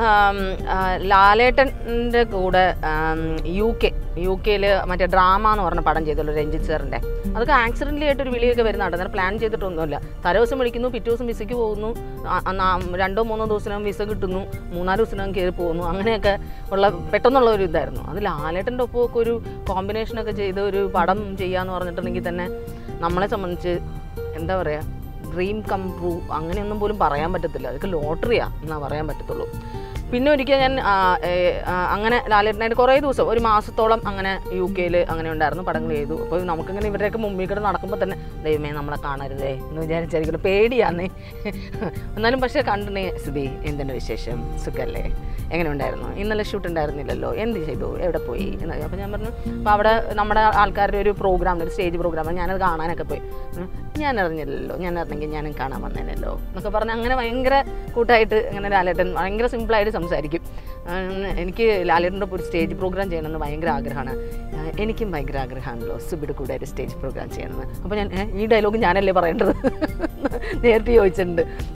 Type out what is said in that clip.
ആം, ആ, ലാലേട്ടൻ്റെ കൂടെ ആം, യു കെ യു കെയിൽ മറ്റേ ഡ്രാമ എന്ന് പറഞ്ഞ പടം ചെയ്തല്ലോ രഞ്ജിത്ത് സാറിൻ്റെ അതൊക്കെ ആക്സിഡൻ്റലി ആയിട്ടൊരു വിളിയൊക്കെ വരുന്നുണ്ട് അന്നേരം പ്ലാൻ ചെയ്തിട്ടൊന്നുമില്ല തലേ ദിവസം വിളിക്കുന്നു പിറ്റേ ദിവസം വിസയ്ക്ക് പോകുന്നു ആ- ആ നാ- രണ്ടോ മൂന്നോ ദിവസത്തിനകം വിസ കിട്ടുന്നു മൂന്നാല് ദിവസത്തിനകം കയറി പോകുന്നു അങ്ങനെയൊക്കെ ഉള്ള പെട്ടെന്നുള്ള ഒരു ഇതായിരുന്നു അത് ലാലേട്ടൻ്റെ ഒപ്പമൊക്കെ ഒരു കോമ്പിനേഷനൊക്കെ ചെയ്ത് ഒരു പടം ചെയ്യാന്ന് പറഞ്ഞിട്ടുണ്ടെങ്കിൽ തന്നെ നമ്മളെ സംബന്ധിച്ച് എന്താ പറയുക ഡ്രീം കം ട്രൂ അങ്ങനെയൊന്നും പോലും പറയാൻ പറ്റത്തില്ല അതൊക്കെ ലോട്ടറിയാ എന്നാ പറയാൻ പറ്റത്തുള്ളൂ പിന്നെ ഒരിക്കൽ ഞാൻ ആ, ഏ, ആ, അങ്ങനെ ലാലേട്ടനായിട്ട് കുറേ ദിവസം ഒരു മാസത്തോളം അങ്ങനെ യു കെയിൽ അങ്ങനെ ഉണ്ടായിരുന്നു പടങ്ങൾ ചെയ്തു അപ്പോൾ നമുക്കിങ്ങനെ ഇവരുടെയൊക്കെ മുമ്പിൽ കൂടെ നടക്കുമ്പോൾ തന്നെ ദൈവമേ നമ്മളെ കാണരുതേ എന്ന് വിചാരിച്ചായിരിക്കും പേടിയാന്നേ എന്നാലും പക്ഷേ കണ്ടിനെ സുബി എന്തിൻ്റെ വിശേഷം സുഖല്ലേ എങ്ങനെ ഉണ്ടായിരുന്നു ഇന്നലെ ഷൂട്ട് ഉണ്ടായിരുന്നില്ലല്ലോ എന്ത് ചെയ്തു എവിടെ പോയി എന്നൊക്കെ അപ്പോൾ ഞാൻ പറഞ്ഞു അപ്പോൾ അവിടെ നമ്മുടെ ആൾക്കാരുടെ ഒരു പ്രോഗ്രാം ഒരു സ്റ്റേജ് പ്രോഗ്രാം ഞാനത് കാണാനൊക്കെ പോയി ഉം, ഞാൻ അറിഞ്ഞില്ലല്ലോ ഞാൻ അറിഞ്ഞെങ്കിൽ ഞാനും കാണാൻ വന്നേനല്ലോ എന്നൊക്കെ പറഞ്ഞ് അങ്ങനെ ഭയങ്കര കൂട്ടായിട്ട് അങ്ങനെ ലാലേട്ടൻ ഭയങ്കര സിമ്പിളായിട്ട് സംസാരിക്കും ഉം, എനിക്ക് ലാലേട്ടൻ്റെ ഒപ്പം ഒരു സ്റ്റേജ് പ്രോഗ്രാം ചെയ്യണമെന്ന് ഭയങ്കര ആഗ്രഹമാണ് ആ, എനിക്കും ഭയങ്കര ആഗ്രഹമാണല്ലോ സുബിയുടെ കൂടെ ഒരു സ്റ്റേജ് പ്രോഗ്രാം ചെയ്യണമെന്ന് അപ്പോൾ ഞാൻ "ഏ, ഈ ഡയലോഗ് ഞാനല്ലേ പറയേണ്ടത് നേരത്തെ ചോദിച്ചിട്ടുണ്ട്